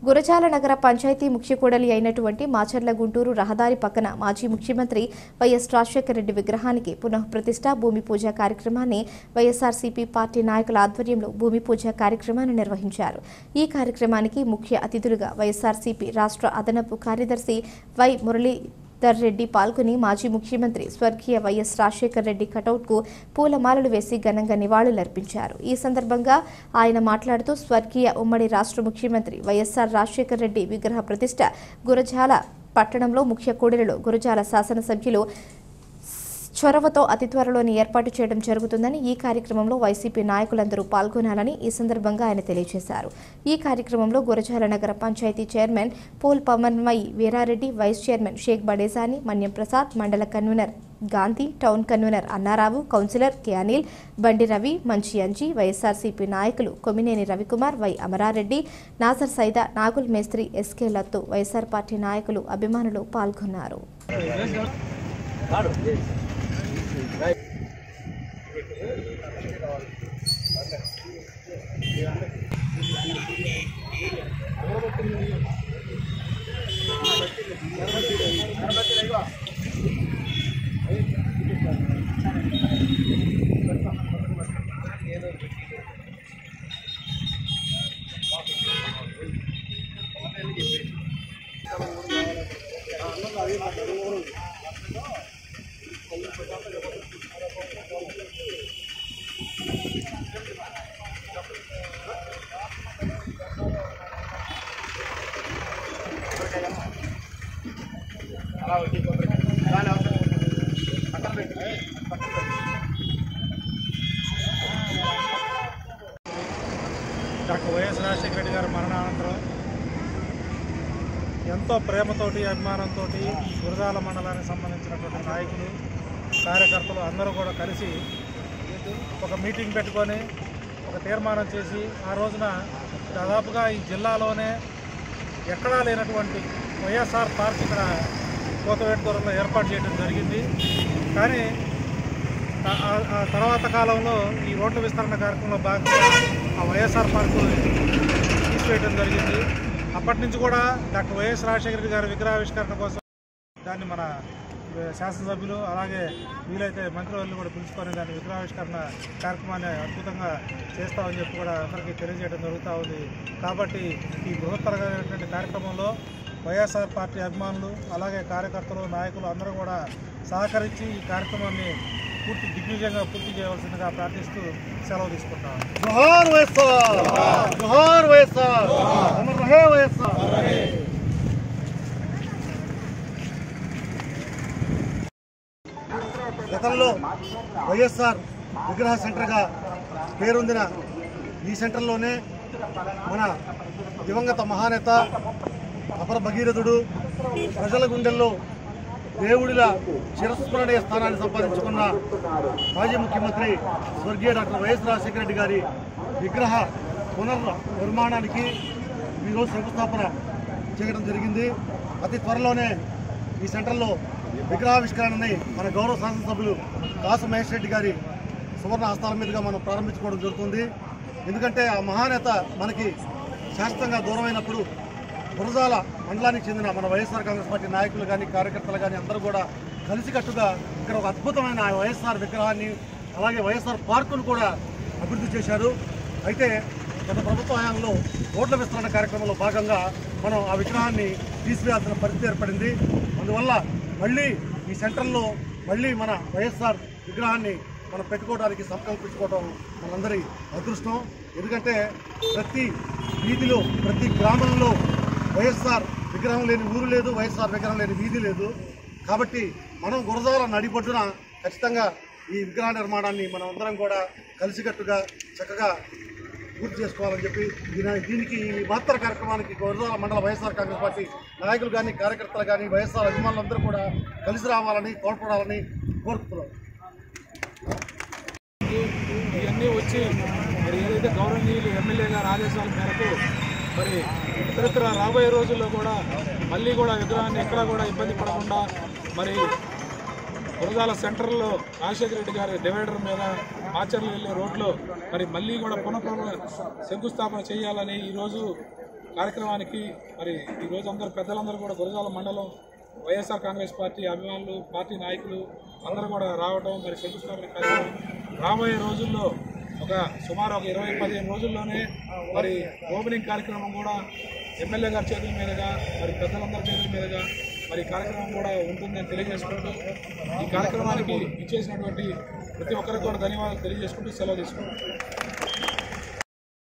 గురజాల నగర పంచాయతీ ముఖ్య కూడలి అయినటువంటి మాచర్ల గుంటూరు రహదారి పక్కన మాజీ ముఖ్యమంత్రి వైఎస్ రాజశేఖర రెడ్డి విగ్రహానికి పునః ప్రతిష్ట భూమి పూజ కార్యక్రమాన్ని వైఎస్ఆర్సీపీ పార్టీ నాయకుల ఆధ్వర్యంలో భూమి పూజ కార్యక్రమాన్ని నిర్వహించారు ఈ కార్యక్రమానికి ముఖ్య అతిథులుగా వైఎస్ఆర్సీపీ రాష్ట్ర అదనపు కార్యదర్శి వై మురళీ ధర్ రెడ్డి పాల్గొని మాజీ ముఖ్యమంత్రి స్వర్గీయ వైఎస్ రాజశేఖర్ రెడ్డి కటౌట్కు పూలమాలలు వేసి ఘనంగా నివాళులర్పించారు ఈ సందర్భంగా ఆయన మాట్లాడుతూ స్వర్గీయ ఉమ్మడి రాష్ట్ర ముఖ్యమంత్రి వైఎస్ఆర్ రాజశేఖర్ రెడ్డి విగ్రహ ప్రతిష్ట గురజాల పట్టణంలో ముఖ్య కూడలిలో గురజాల శాసనసభ్యులు చొరవతో అతి త్వరలోనే ఏర్పాటు చేయడం జరుగుతుందని ఈ కార్యక్రమంలో వైసీపీ నాయకులందరూ పాల్గొనాలని ఈ సందర్భంగా ఆయన తెలియజేశారు ఈ కార్యక్రమంలో గురజాల నగర పంచాయతీ చైర్మన్ పోల్ పవన్మయి వీరారెడ్డి వైస్ చైర్మన్ షేక్ బడేసాని మన్యం ప్రసాద్ మండల convener Gandhi town convener Annarao councillor K Anil Bandi Ravi మంచి అంజీ వైఎస్ఆర్సీపీ నాయకులు కొమినేని రవికుమార్ వై అమరారెడ్డి నాసర్ సైదా నాగుల్ మేస్త్రి ఎస్కే లత్తు వైఎస్ఆర్ పార్టీ నాయకులు అభిమానులు పాల్గొన్నారు డాక్టర్ వైఎస్ రాజశేఖర రెడ్డి గారి మరణానంతరం ఎంతో ప్రేమతోటి అభిమానంతో గురజాల మండలానికి సంబంధించినటువంటి నాయకులు కార్యకర్తలు అందరూ కూడా కలిసి ఒక మీటింగ్ పెట్టుకొని ఒక తీర్మానం చేసి ఆ రోజున దాదాపుగా ఈ జిల్లాలోనే ఎక్కడా లేనటువంటి వైఎస్ఆర్ పార్క్ ఇక్కడ కోతవేటు దూరంలో ఏర్పాటు చేయడం జరిగింది కానీ ఆ- ఆ- ఆ తర్వాత కాలంలో ఈ రోడ్డు విస్తరణ కార్యక్రమంలో భాగంగా ఆ వైఎస్ఆర్ పార్కు తీసివేయడం జరిగింది అప్పటి నుంచి కూడా డాక్టర్ వైఎస్ రాజశేఖర రెడ్డి గారి విగ్రహావిష్కరణ కోసం దాన్ని మన శాసనసభ్యులు అలాగే వీలైతే మంత్రివర్యులు కూడా పిలుచుకొని దాని విగ్రహావిష్కరణ కార్యక్రమాన్ని అద్భుతంగా చేస్తామని చెప్పి కూడా అందరికీ తెలియజేయడం జరుగుతూ ఉంది కాబట్టి ఈ బృహత్తరమైనటువంటి కార్యక్రమంలో వైఎస్ఆర్ పార్టీ అభిమానులు అలాగే కార్యకర్తలు నాయకులు అందరూ కూడా సహకరించి ఈ కార్యక్రమాన్ని పూర్తి దిగ్విజయంగా పూర్తి చేయవలసిందిగా ప్రార్థిస్తూ సెలవు తీసుకుంటాం జోహార్ వైఎస్ఆర్ జోహార్ వైఎస్ఆర్ అమర్ రహే వైఎస్ఆర్ గతంలో వైఎస్ఆర్ విగ్రహ సెంటర్గా పేరొందిన ఈ సెంటర్లోనే మన దివంగత మహానేత అపర భగీరథుడు ప్రజల గుండెల్లో దేవుడిలా చిరస్మరణీయ స్థానాన్ని సంపాదించుకున్న మాజీ ముఖ్యమంత్రి స్వర్గీయ డాక్టర్ వైఎస్ రాజశేఖర రెడ్డి గారి విగ్రహ పునర్ నిర్మాణానికి ఈరోజు శంకుస్థాపన చేయడం జరిగింది అతి త్వరలోనే ఈ సెంటర్లో విగ్రహావిష్కరణని మన గౌరవ శాసనసభ్యులు కాసు మహేష్ రెడ్డి గారి సువర్ణ హస్తాల మీదుగా మనం ప్రారంభించుకోవడం జరుగుతుంది ఎందుకంటే ఆ మహానేత మనకి శాశ్వతంగా దూరమైనప్పుడు గురజాల మండలానికి చెందిన మన వైఎస్ఆర్ కాంగ్రెస్ పార్టీ నాయకులు కానీ కార్యకర్తలు కానీ అందరూ కూడా కలిసికట్టుగా ఇక్కడ ఒక అద్భుతమైన వైఎస్ఆర్ విగ్రహాన్ని అలాగే వైఎస్ఆర్ పార్కును కూడా అభివృద్ధి చేశారు అయితే గత ప్రభుత్వ హయాంలో రోడ్ల విస్తరణ కార్యక్రమంలో భాగంగా మనం ఆ విగ్రహాన్ని తీసివేయాల్సిన పరిస్థితి ఏర్పడింది అందువల్ల మళ్ళీ ఈ సెంటర్లో మళ్ళీ మన వైఎస్ఆర్ విగ్రహాన్ని మనం పెట్టుకోవడానికి సంకల్పించుకోవడం మనందరి అదృష్టం ఎందుకంటే ప్రతి వీధిలో ప్రతి గ్రామంలో వైఎస్ఆర్ విగ్రహం లేని ఊరు లేదు వైఎస్ఆర్ విగ్రహం లేని వీధి లేదు కాబట్టి మనం గురజాల నడిబొడ్డున ఖచ్చితంగా ఈ విగ్రహ నిర్మాణాన్ని మనం అందరం కూడా కలిసికట్టుగా చక్కగా పూర్తి చేసుకోవాలని చెప్పి దీని దీనికి ఈ మహత్తర కార్యక్రమానికి గురజాల మండల వైఎస్ఆర్ కాంగ్రెస్ పార్టీ నాయకులు కానీ కార్యకర్తలు కానీ వైఎస్ఆర్ అభిమానులందరూ కూడా కలిసి రావాలని తోడ్పడాలని కోరుతున్నాం ఇవన్నీ వచ్చి మరి ఏదైతే గౌరవనీయులు ఎమ్మెల్యే గారి ఆదేశాల మేరకు మరి ఇతరత్ర రాబోయే రోజుల్లో కూడా మళ్ళీ కూడా విగ్రహాన్ని ఎక్కడా కూడా ఇబ్బంది పడకుండా మరి గురజాల సెంటర్లో రాజశేఖర రెడ్డి గారి డివైడర్ మీద ఆచరణ వెళ్ళే రోడ్లో మరి మళ్ళీ కూడా పునః శంకుస్థాపన చేయాలని ఈరోజు కార్యక్రమానికి మరి ఈ రోజు అందరూ పెద్దలందరూ కూడా గురజాల మండలం వైఎస్ఆర్ కాంగ్రెస్ పార్టీ అభిమానులు పార్టీ నాయకులు అందరూ కూడా రావడం మరి శంకుస్థాపన కార్యక్రమం రాబోయే రోజుల్లో ఒక సుమారు ఒక ఇరవై పదిహేను రోజుల్లోనే మరి ఓపెనింగ్ కార్యక్రమం కూడా ఎమ్మెల్యే గారి చేతుల మీదుగా మరి పెద్దలందరి చేతుల మీదుగా మరి ఈ కార్యక్రమం కూడా ఉంటుందని తెలియజేసుకుంటూ ఈ కార్యక్రమానికి ఇచ్చేసినటువంటి ప్రతి ఒక్కరికి కూడా ధన్యవాదాలు తెలియజేసుకుంటూ సెలవు తీసుకుంటాం